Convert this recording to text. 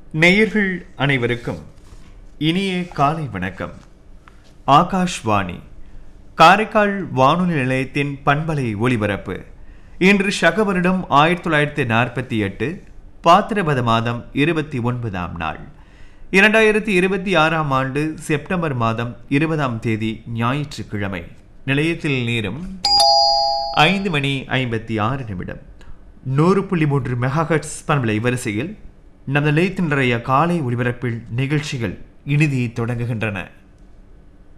நேயர்கள் அனைவருக்கும் இனிய காலை வணக்கம் ஆகாஷ்வாணி காரைக்கால் வானொலி நிலையத்தின் பண்பலை ஒலிபரப்பு இன்று சக வருடம் ஆயிரத்தி தொள்ளாயிரத்தி நாற்பத்தி எட்டு பாத்திரபத மாதம் இருபத்தி ஒன்பதாம் நாள் இரண்டாயிரத்தி இருபத்தி ஆறாம் ஆண்டு செப்டம்பர் மாதம் இருபதாம் தேதி ஞாயிற்றுக்கிழமை நிலையத்தில் நேரம் ஐந்து மணி ஐம்பத்தி ஆறு நிமிடம் நூறு புள்ளி மூன்று மெகாஹட்ஸ் பண்பலை வரிசையில் நமது நிலையத்தின் நிறைய காலை ஒலிபரப்பில் நிகழ்ச்சிகள் இனிதி தொடங்குகின்றன